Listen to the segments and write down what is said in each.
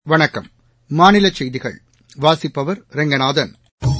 வணக்கம் மாநிலச் செய்திகள் வாசிப்பவர் ரெங்கநாதன்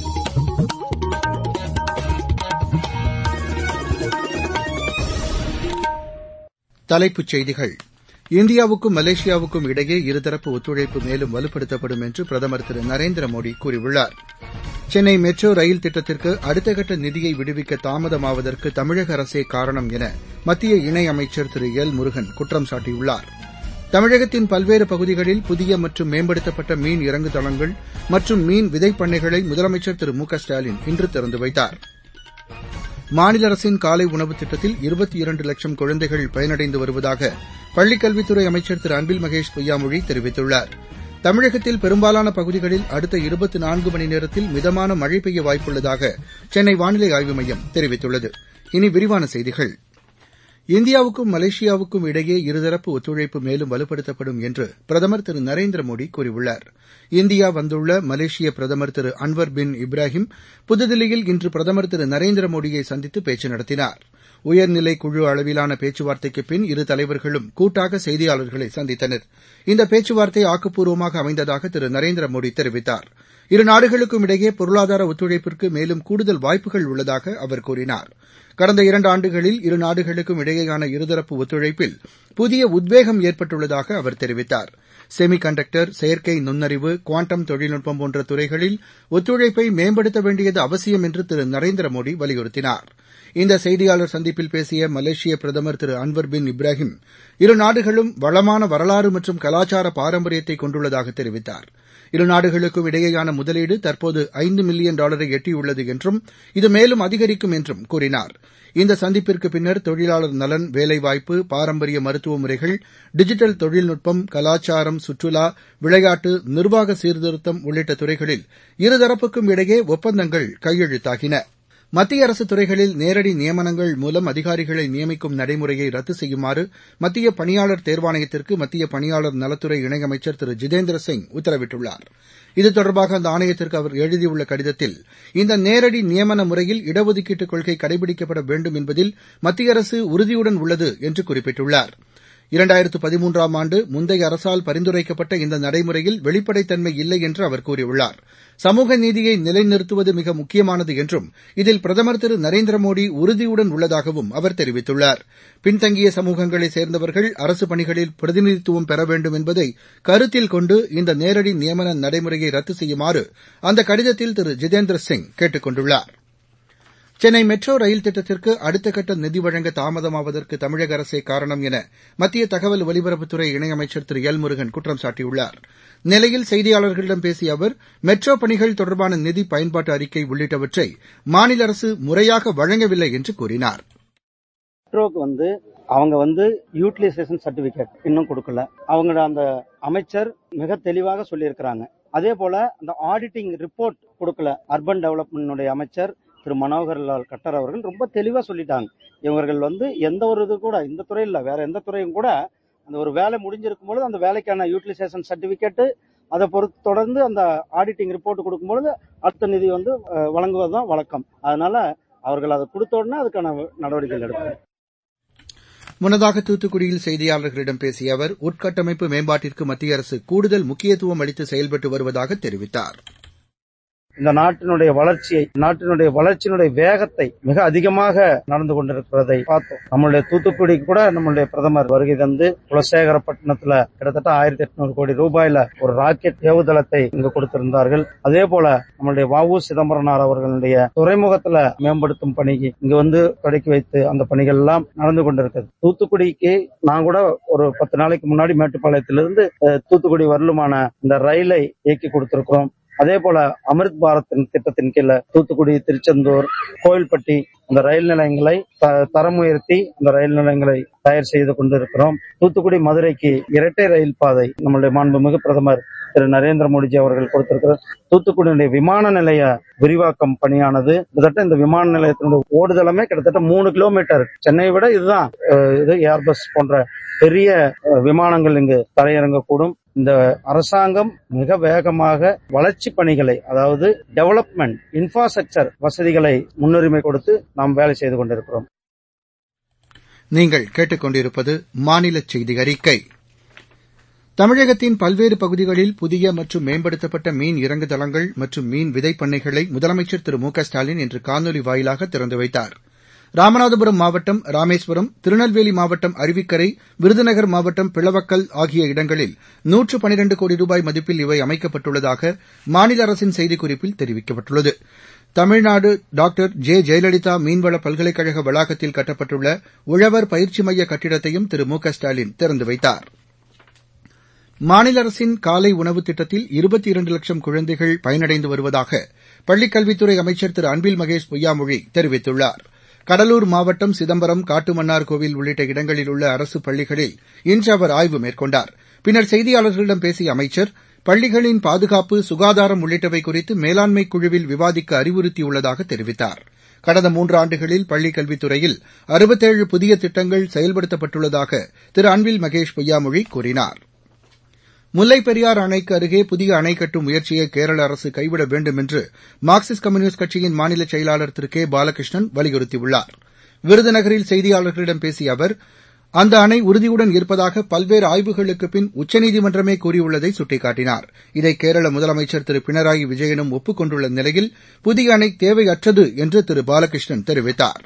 தலைப்புச் செய்திகள் இந்தியாவுக்கும் மலேசியாவுக்கும் இடையே இருதரப்பு ஒத்துழைப்பு மேலும் வலுப்படுத்தப்படும் என்று பிரதமர் திரு நரேந்திர மோடி கூறியுள்ளார் சென்னை மெட்ரோ ரயில் திட்டத்திற்கு அடுத்தகட்ட நிதியை விடுவிக்க தாமதமாவதற்கு தமிழக அரசே காரணம் என மத்திய இணையமைச்சர் திரு எல் முருகன் குற்றம் சாட்டியுள்ளார் தமிழகத்தின் பல்வேறு பகுதிகளில் புதிய மற்றும் மேம்படுத்தப்பட்ட மீன் இறங்கு தளங்கள் மற்றும் மீன் விதைப் பண்ணைகளை முதலமைச்சர் திரு மு க ஸ்டாலின் இன்று திறந்து வைத்தார் மாநில அரசின் காலை உணவுத் திட்டத்தில் இருபத்தி இரண்டு லட்சம் குழந்தைகள் பயனடைந்து வருவதாக பள்ளிக் கல்வித்துறை அமைச்சர் திரு அன்பில் மகேஷ் பொய்யாமொழி தெரிவித்துள்ளார் தமிழகத்தில் பெரும்பாலான பகுதிகளில் அடுத்த இருபத்தி நான்கு மணி நேரத்தில் மிதமான மழை பெய்ய வாய்ப்புள்ளதாக சென்னை வானிலை ஆய்வு மையம் தெரிவித்துள்ளது இனி விரிவான செய்திகள் இந்தியாவுக்கும் மலேசியாவுக்கும் இடையே இருதரப்பு ஒத்துழைப்பு மேலும் வலுப்படுத்தப்படும் என்று பிரதமர் திரு நரேந்திர மோடி கூறியுள்ளார் இந்தியா வந்துள்ள மலேசிய பிரதமர் திரு அன்வர் பின் இப்ராஹிம் புதுதில்லியில் இன்று பிரதமர் திரு நரேந்திர மோடியை சந்தித்து பேச்சு நடத்தினார் உயர்நிலை குழு அளவிலான பேச்சுவார்த்தைக்குப் பின் இரு தலைவர்களும் கூட்டாக செய்தியாளர்களை சந்தித்தனர் இந்த பேச்சுவார்த்தை ஆக்கப்பூர்வமாக அமைந்ததாக திரு நரேந்திர மோடி தெரிவித்தார் இரு நாடுகளுக்கும் இடையே பொருளாதார ஒத்துழைப்பிற்கு மேலும் கூடுதல் வாய்ப்புகள் உள்ளதாக அவர் கூறினார் கடந்த இரண்டு ஆண்டுகளில் இரு நாடுகளுக்கும் இடையேயான இருதரப்பு ஒத்துழைப்பில் புதிய உத்வேகம் ஏற்பட்டுள்ளதாக அவர் தெரிவித்தார் செமி கண்டக்டர் செயற்கை நுண்ணறிவு குவாண்டம் தொழில்நுட்பம் போன்ற துறைகளில் ஒத்துழைப்பை மேம்படுத்த வேண்டியது அவசியம் என்று திரு நரேந்திர மோடி வலியுறுத்தினார் இந்த செய்தியாளர் சந்திப்பில் பேசிய மலேசிய பிரதமர் திரு அன்வர் பின் இப்ராஹிம் இரு நாடுகளும் வளமான வரலாறு மற்றும் கலாச்சார பாரம்பரியத்தை கொண்டுள்ளதாக தெரிவித்தார் இரு நாடுகளுக்கும் இடையேயான முதலீடு தற்போது ஐந்து மில்லியன் டாலரை எட்டியுள்ளது என்றும் இது மேலும் அதிகரிக்கும் என்றும் கூறினார் இந்த சந்திப்பிற்கு பின்னர் தொழிலாளர் நலன் வேலைவாய்ப்பு பாரம்பரிய மருத்துவ முறைகள் டிஜிட்டல் தொழில்நுட்பம் கலாச்சாரம் சுற்றுலா விளையாட்டு நிர்வாக சீர்திருத்தம் உள்ளிட்ட துறைகளில் இருதரப்புக்கும் இடையே ஒப்பந்தங்கள் கையெழுத்தாகின மத்திய அரசு துறைகளில் நேரடி நியமனங்கள் மூலம் அதிகாரிகளை நியமிக்கும் நடைமுறையை ரத்து செய்யுமாறு மத்திய பணியாளர் தேர்வாணையத்திற்கு மத்திய பணியாளர் நலத்துறை இணையமைச்சர் திரு ஜிதேந்திர சிங் உத்தரவிட்டுள்ளார் இது தொடர்பாக அந்த ஆணையத்திற்கு அவர் எழுதியுள்ள கடிதத்தில் இந்த நேரடி நியமன முறையில் இடஒதுக்கீட்டு கொள்கை கடைபிடிக்கப்பட வேண்டும் என்பதில் மத்திய அரசு உறுதியுடன் உள்ளது என்று குறிப்பிட்டுள்ளார் இரண்டாயிரத்து பதிமூன்றாம் ஆண்டு முந்தைய அரசால் பரிந்துரைக்கப்பட்ட இந்த நடைமுறையில் வெளிப்படைத்தன்மை இல்லை என்று அவர் கூறியுள்ளார் சமூக நீதியை நிலைநிறுத்துவது மிக முக்கியமானது என்றும் இதில் பிரதமர் திரு நரேந்திர மோடி உறுதியுடன் உள்ளதாகவும் அவர் தெரிவித்துள்ளார் பின்தங்கிய சமூகங்களைச் சேர்ந்தவர்கள் அரசு பணிகளில் பிரதிநிதித்துவம் பெற வேண்டும் என்பதை கருத்தில் கொண்டு இந்த நேரடி நியமன நடைமுறையை ரத்து செய்யுமாறு அந்த கடிதத்தில் திரு ஜிதேந்திர சிங் கேட்டுக் கொண்டுள்ளார் சென்னை மெட்ரோ ரயில் திட்டத்திற்கு அடுத்தகட்ட நிதி வழங்க தாமதமாவதற்கு தமிழக அரசே காரணம் என மத்திய தகவல் ஒலிபரப்புத்துறை இணையமைச்சர் திரு எல் முருகன் குற்றம் சாட்டியுள்ளார் நெல்லையில் செய்தியாளர்களிடம் பேசிய அவர் மெட்ரோ பணிகள் தொடர்பான நிதி பயன்பாட்டு அறிக்கை உள்ளிட்டவற்றை மாநில அரசு முறையாக வழங்கவில்லை என்று கூறினார் மெட்ரோக்கு வந்து அவங்க வந்து யூட்டிலைசேஷன் சர்டிபிகேட் இன்னும் கொடுக்கல அவங்க அந்த அமைச்சர் மிக தெளிவாக சொல்லியிருக்கிறாங்க அதே போல அந்த ஆடிட்டிங் ரிப்போர்ட் கொடுக்கல அர்பன் டெவலப்மெண்ட்டுடைய அமைச்சர் திரு மனோகர் லால் கட்டர் அவர்கள் ரொம்ப தெளிவா சொல்லிட்டாங்க இவர்கள் வந்து எந்த ஒரு இது கூட இந்த துறையில் வேற எந்த துறையும் கூட அந்த ஒரு வேலை முடிஞ்சிருக்கும் பொழுது அந்த வேலைக்கான யூட்டிலைசேஷன் சர்டிபிகேட்டு அதை பொறுத்து தொடர்ந்து அந்த ஆடிட்டிங் ரிப்போர்ட் கொடுக்கும்பொழுது அடுத்த நிதி வந்து வழங்குவதுதான் வழக்கம் அதனால அவர்கள் அதை கொடுத்த உடனே அதுக்கான நடவடிக்கைகள் எடுப்பாங்க முன்னதாக தூத்துக்குடியில் செய்தியாளர்களிடம் பேசிய அவர் உட்கட்டமைப்பு மேம்பாட்டிற்கு மத்திய அரசு கூடுதல் முக்கியத்துவம் அளித்து செயல்பட்டு வருவதாக தெரிவித்தார் இந்த நாட்டினுடைய வளர்ச்சியை நாட்டினுடைய வளர்ச்சியினுடைய வேகத்தை மிக அதிகமாக நடந்து கொண்டிருக்கிறதை பார்த்தோம் நம்மளுடைய தூத்துக்குடி கூட நம்மளுடைய பிரதமர் வருகை தந்து குலசேகரப்பட்டினத்துல கிட்டத்தட்ட ஆயிரத்தி எட்நூறு கோடி ரூபாயில ஒரு ராக்கெட் ஏவுதளத்தை இங்கு கொடுத்திருந்தார்கள் அதே போல நம்மளுடைய வாவு சிதம்பரனார் அவர்களுடைய துறைமுகத்துல மேம்படுத்தும் பணிக்கு இங்கு வந்து தொடக்கி வைத்து அந்த பணிகள் எல்லாம் நடந்து கொண்டிருக்கிறது தூத்துக்குடிக்கு நான் கூட ஒரு பத்து நாளைக்கு முன்னாடி மேட்டுப்பாளையத்திலிருந்து தூத்துக்குடி வரலுமான இந்த ரயிலை இயக்கி கொடுத்திருக்கிறோம் அதே போல அமிர்த் பாரத் திட்டத்தின் கீழே தூத்துக்குடி திருச்செந்தூர் கோவில்பட்டி அந்த ரயில் நிலையங்களை தரம் உயர்த்தி அந்த ரயில் நிலையங்களை தயார் செய்து கொண்டிருக்கிறோம் தூத்துக்குடி மதுரைக்கு இரட்டை ரயில் பாதை நம்மளுடைய மாண்புமிகு பிரதமர் திரு நரேந்திர மோடிஜி அவர்கள் கொடுத்திருக்கிறார் தூத்துக்குடியுடைய விமான நிலைய விரிவாக்கம் பணியானது கிட்டத்தட்ட இந்த விமான நிலையத்தினுடைய ஓடுதளமே கிட்டத்தட்ட மூணு கிலோமீட்டர் சென்னையை விட இதுதான் இது ஏர்பஸ் போன்ற பெரிய விமானங்கள் இங்கு தரையிறங்கக்கூடும் இந்த அரசாங்கம் மிக வேகமாக வளர்ச்சி பணிகளை அதாவது டெவலப்மெண்ட் இன்ஃப்ராஸ்ட்ரக்சர் வசதிகளை முன்னுரிமை கொடுத்து நாம் வேலை செய்து கொண்டிருக்கிறோம் நீங்கள் கேட்டுக்கொண்டிருப்பது மாநில செய்தி அறிக்கை தமிழகத்தின் பல்வேறு பகுதிகளில் புதிய மற்றும் மேம்படுத்தப்பட்ட மீன் இறங்கு தளங்கள் மற்றும் மீன் விதைப் பண்ணைகளை முதலமைச்சர் திரு மு க ஸ்டாலின் இன்று காணொலி வாயிலாக திறந்து வைத்தார் ராமநாதபுரம் மாவட்டம் ராமேஸ்வரம் திருநெல்வேலி மாவட்டம் அருவிக்கரை விருதுநகர் மாவட்டம் பிளவக்கல் ஆகிய இடங்களில் நூற்று பனிரண்டு கோடி ரூபாய் மதிப்பில் இவை அமைக்கப்பட்டுள்ளதாக மாநில அரசின் செய்திக்குறிப்பில் தெரிவிக்கப்பட்டுள்ளது தமிழ்நாடு டாக்டர் ஜே ஜெயலலிதா மீன்வள பல்கலைக்கழக வளாகத்தில் கட்டப்பட்டுள்ள உழவர் பயிற்சி மைய கட்டிடத்தையும் திரு மு க ஸ்டாலின் திறந்து வைத்தார் மாநில அரசின் காலை உணவு திட்டத்தில் இருபத்தி இரண்டு லட்சம் குழந்தைகள் பயனடைந்து வருவதாக பள்ளிக் கல்வித்துறை அமைச்சர் திரு அன்பில் மகேஷ் பொய்யாமொழி தெரிவித்துள்ளார் கடலூர் மாவட்டம் சிதம்பரம் காட்டுமன்னார் கோவில் உள்ளிட்ட இடங்களில் உள்ள அரசு பள்ளிகளில் இன்று அவர் ஆய்வு மேற்கொண்டார் பின்னர் செய்தியாளர்களிடம் பேசிய அமைச்சர் பள்ளிகளின் பாதுகாப்பு சுகாதாரம் உள்ளிட்டவை குறித்து மேலாண்மை குழுவில் விவாதிக்க அறிவுறுத்தியுள்ளதாக தெரிவித்தார் கடந்த மூன்று ஆண்டுகளில் பள்ளிக் கல்வித்துறையில் அறுபத்தேழு புதிய திட்டங்கள் செயல்படுத்தப்பட்டுள்ளதாக திரு அன்பில் மகேஷ் பொய்யாமொழி கூறினார் முல்லைப் பெரியாறு அணைக்கு அருகே புதிய அணை கட்டும் முயற்சியை கேரள அரசு கைவிட வேண்டும் என்று மார்க்சிஸ்ட் கம்யூனிஸ்ட் கட்சியின் மாநில செயலாளர் திரு கே பாலகிருஷ்ணன் வலியுறுத்தியுள்ளார் விருதுநகரில் செய்தியாளர்களிடம் பேசிய அவர் அந்த அணை உறுதியுடன் இருப்பதாக பல்வேறு ஆய்வுகளுக்கு பின் உச்சநீதிமன்றமே கூறியுள்ளதை சுட்டிக்காட்டினார் இதை கேரள முதலமைச்சர் திரு பினராயி விஜயனும் ஒப்புக் கொண்டுள்ள நிலையில் புதிய அணை தேவையற்றது என்று திரு பாலகிருஷ்ணன் தெரிவித்தார்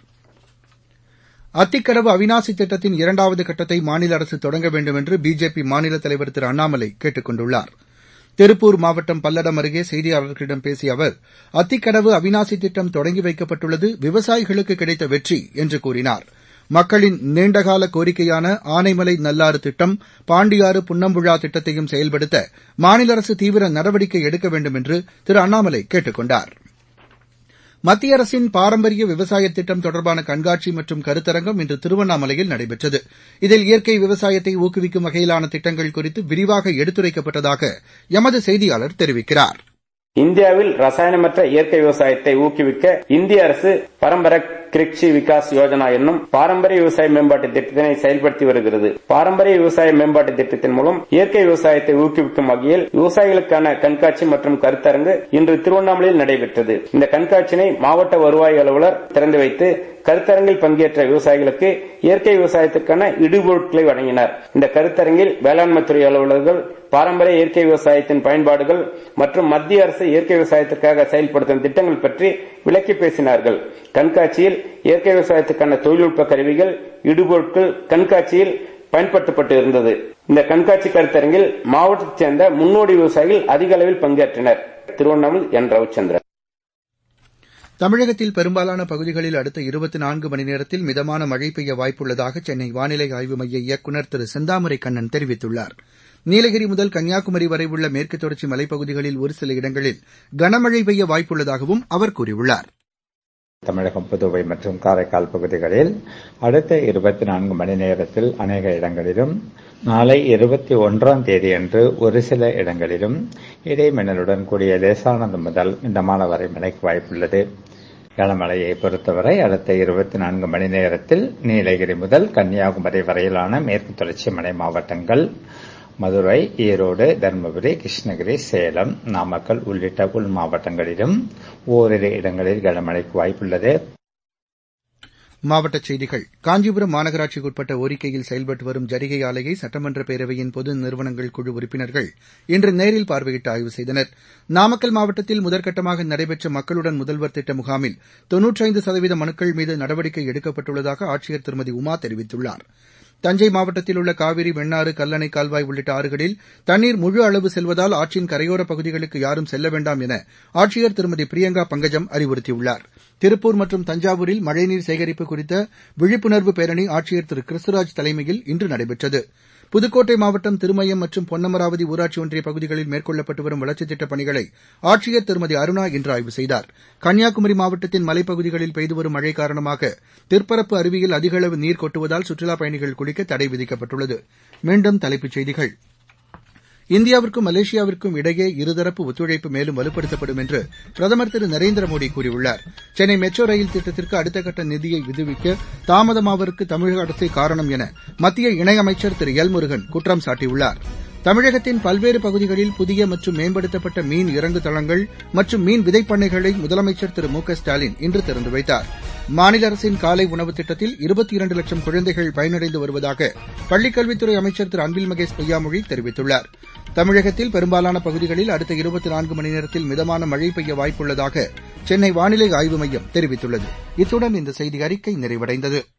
அத்திக்கடவு அவினாசி திட்டத்தின் இரண்டாவது கட்டத்தை மாநில அரசு தொடங்க வேண்டும் என்று பிஜேபி மாநில தலைவர் திரு அண்ணாமலை கேட்டுக் கொண்டுள்ளார் திருப்பூர் மாவட்டம் பல்லடம் அருகே செய்தியாளர்களிடம் பேசிய அவர் அத்திக்கடவு அவினாசி திட்டம் தொடங்கி வைக்கப்பட்டுள்ளது விவசாயிகளுக்கு கிடைத்த வெற்றி என்று கூறினார் மக்களின் நீண்டகால கோரிக்கையான ஆனைமலை நல்லாறு திட்டம் பாண்டியாறு புன்னம்புழா திட்டத்தையும் செயல்படுத்த மாநில அரசு தீவிர நடவடிக்கை எடுக்க வேண்டும் என்று திரு அண்ணாமலை கேட்டுக் கொண்டாா் மத்திய அரசின் பாரம்பரிய விவசாய திட்டம் தொடர்பான கண்காட்சி மற்றும் கருத்தரங்கம் இன்று திருவண்ணாமலையில் நடைபெற்றது இதில் இயற்கை விவசாயத்தை ஊக்குவிக்கும் வகையிலான திட்டங்கள் குறித்து விரிவாக எடுத்துரைக்கப்பட்டதாக எமது செய்தியாளர் தெரிவிக்கிறார் இந்தியாவில் ரசாயனமற்ற இயற்கை விவசாயத்தை ஊக்குவிக்க இந்திய அரசு பரம்பர கிருஷி விகாஸ் யோஜனா என்னும் பாரம்பரிய விவசாய மேம்பாட்டு திட்டத்தினை செயல்படுத்தி வருகிறது பாரம்பரிய விவசாய மேம்பாட்டு திட்டத்தின் மூலம் இயற்கை விவசாயத்தை ஊக்குவிக்கும் வகையில் விவசாயிகளுக்கான கண்காட்சி மற்றும் கருத்தரங்கு இன்று திருவண்ணாமலையில் நடைபெற்றது இந்த கண்காட்சியினை மாவட்ட வருவாய் அலுவலர் திறந்து வைத்து கருத்தரங்கில் பங்கேற்ற விவசாயிகளுக்கு இயற்கை விவசாயத்திற்கான இடுபொருட்களை வழங்கினார் இந்த கருத்தரங்கில் வேளாண்மைத்துறை அலுவலர்கள் பாரம்பரிய இயற்கை விவசாயத்தின் பயன்பாடுகள் மற்றும் மத்திய அரசு இயற்கை விவசாயத்திற்காக செயல்படுத்தும் திட்டங்கள் பற்றி விளக்கி பேசினார்கள் கண்காட்சியில் இயற்கை விவசாயத்துக்கான தொழில்நுட்ப கருவிகள் இடுபொருட்கள் கண்காட்சியில் பயன்படுத்தப்பட்டு இருந்தது இந்த கண்காட்சி கருத்தரங்கில் மாவட்டத்தைச் சேர்ந்த முன்னோடி விவசாயிகள் அதிக அளவில் பங்கேற்றனர் திருவண்ணாமலை என் ரவிச்சந்திரன் தமிழகத்தில் பெரும்பாலான பகுதிகளில் அடுத்த இருபத்தி நான்கு மணி நேரத்தில் மிதமான மழை பெய்ய வாய்ப்புள்ளதாக சென்னை வானிலை ஆய்வு மைய இயக்குநர் திரு செந்தாமரை கண்ணன் தெரிவித்துள்ளார் நீலகிரி முதல் கன்னியாகுமரி வரை உள்ள மேற்கு தொடர்ச்சி மலைப்பகுதிகளில் ஒரு சில இடங்களில் கனமழை பெய்ய வாய்ப்புள்ளதாகவும் அவர் கூறியுள்ளார் தமிழகம் புதுவை மற்றும் காரைக்கால் பகுதிகளில் அடுத்த இருபத்தி நான்கு மணி நேரத்தில் அநேக இடங்களிலும் நாளை இருபத்தி ஒன்றாம் தேதியன்று ஒரு சில இடங்களிலும் இடைமின்னலுடன் கூடிய லேசானது முதல் மிதமான வரை மழைக்கு வாய்ப்புள்ளது கனமழையை பொறுத்தவரை அடுத்த இருபத்தி நான்கு மணி நேரத்தில் நீலகிரி முதல் கன்னியாகுமரி வரையிலான மேற்கு தொடர்ச்சி மலை மாவட்டங்கள் மதுரை ஈரோடு தருமபுரி கிருஷ்ணகிரி சேலம் நாமக்கல் உள்ளிட்ட உள் மாவட்டங்களிலும் ஓரிரு இடங்களில் கனமழைக்கு வாய்ப்புள்ளது மாவட்டச் செய்திகள் காஞ்சிபுரம் மாநகராட்சிக்குட்பட்ட ஓரிக்கையில் செயல்பட்டு வரும் ஜரிகை ஆலையை சட்டமன்ற பேரவையின் பொது நிறுவனங்கள் குழு உறுப்பினர்கள் இன்று நேரில் பார்வையிட்டு ஆய்வு செய்தனர் நாமக்கல் மாவட்டத்தில் முதற்கட்டமாக நடைபெற்ற மக்களுடன் முதல்வர் திட்ட முகாமில் தொன்னூற்றைந்து சதவீத மனுக்கள் மீது நடவடிக்கை எடுக்கப்பட்டுள்ளதாக ஆட்சியர் திருமதி உமா தெரிவித்துள்ளார் தஞ்சை மாவட்டத்தில் உள்ள காவிரி வெண்ணாறு கல்லணை கால்வாய் உள்ளிட்ட ஆறுகளில் தண்ணீர் முழு அளவு செல்வதால் ஆற்றின் கரையோரப் பகுதிகளுக்கு யாரும் செல்ல வேண்டாம் என ஆட்சியர் திருமதி பிரியங்கா பங்கஜம் அறிவுறுத்தியுள்ளார் திருப்பூர் மற்றும் தஞ்சாவூரில் மழைநீர் சேகரிப்பு குறித்த விழிப்புணர்வு பேரணி ஆட்சியர் திரு கிறிஸ்துராஜ் தலைமையில் இன்று நடைபெற்றது புதுக்கோட்டை மாவட்டம் திருமயம் மற்றும் பொன்னமராவதி ஊராட்சி ஒன்றிய பகுதிகளில் மேற்கொள்ளப்பட்டு வரும் வளர்ச்சித் திட்டப் பணிகளை ஆட்சியர் திருமதி அருணா இன்று ஆய்வு செய்தார் கன்னியாகுமரி மாவட்டத்தின் மலைப்பகுதிகளில் பெய்து வரும் மழை காரணமாக திற்பரப்பு அருவியில் அதிக அளவு நீர் கொட்டுவதால் சுற்றுலாப் பயணிகள் குளிக்க தடை விதிக்கப்பட்டுள்ளது மீண்டும் தலைப்புச் செய்திகள் இந்தியாவிற்கும் மலேசியாவிற்கும் இடையே இருதரப்பு ஒத்துழைப்பு மேலும் வலுப்படுத்தப்படும் என்று பிரதமர் திரு நரேந்திர மோடி கூறியுள்ளார் சென்னை மெட்ரோ ரயில் திட்டத்திற்கு அடுத்த கட்ட நிதியை விடுவிக்க தாமதமாவதற்கு தமிழக அரசே காரணம் என மத்திய இணையமைச்சர் திரு எல் முருகன் குற்றம் சாட்டியுள்ளார் தமிழகத்தின் பல்வேறு பகுதிகளில் புதிய மற்றும் மேம்படுத்தப்பட்ட மீன் இறங்கு தளங்கள் மற்றும் மீன் விதைப்பண்ணைகளை முதலமைச்சர் திரு மு க ஸ்டாலின் இன்று திறந்து வைத்தார் மாநில அரசின் காலை உணவு திட்டத்தில் இருபத்தி இரண்டு லட்சம் குழந்தைகள் பயனடைந்து வருவதாக பள்ளிக்கல்வித்துறை அமைச்சர் திரு அன்பில் மகேஷ் பொய்யாமொழி தெரிவித்துள்ளார் தமிழகத்தில் பெரும்பாலான பகுதிகளில் அடுத்த இருபத்தி நான்கு மணி நேரத்தில் மிதமான மழை பெய்ய வாய்ப்புள்ளதாக சென்னை வானிலை ஆய்வு மையம் தெரிவித்துள்ளது இத்துடன் இந்த செய்தி அறிக்கை நிறைவடைந்தது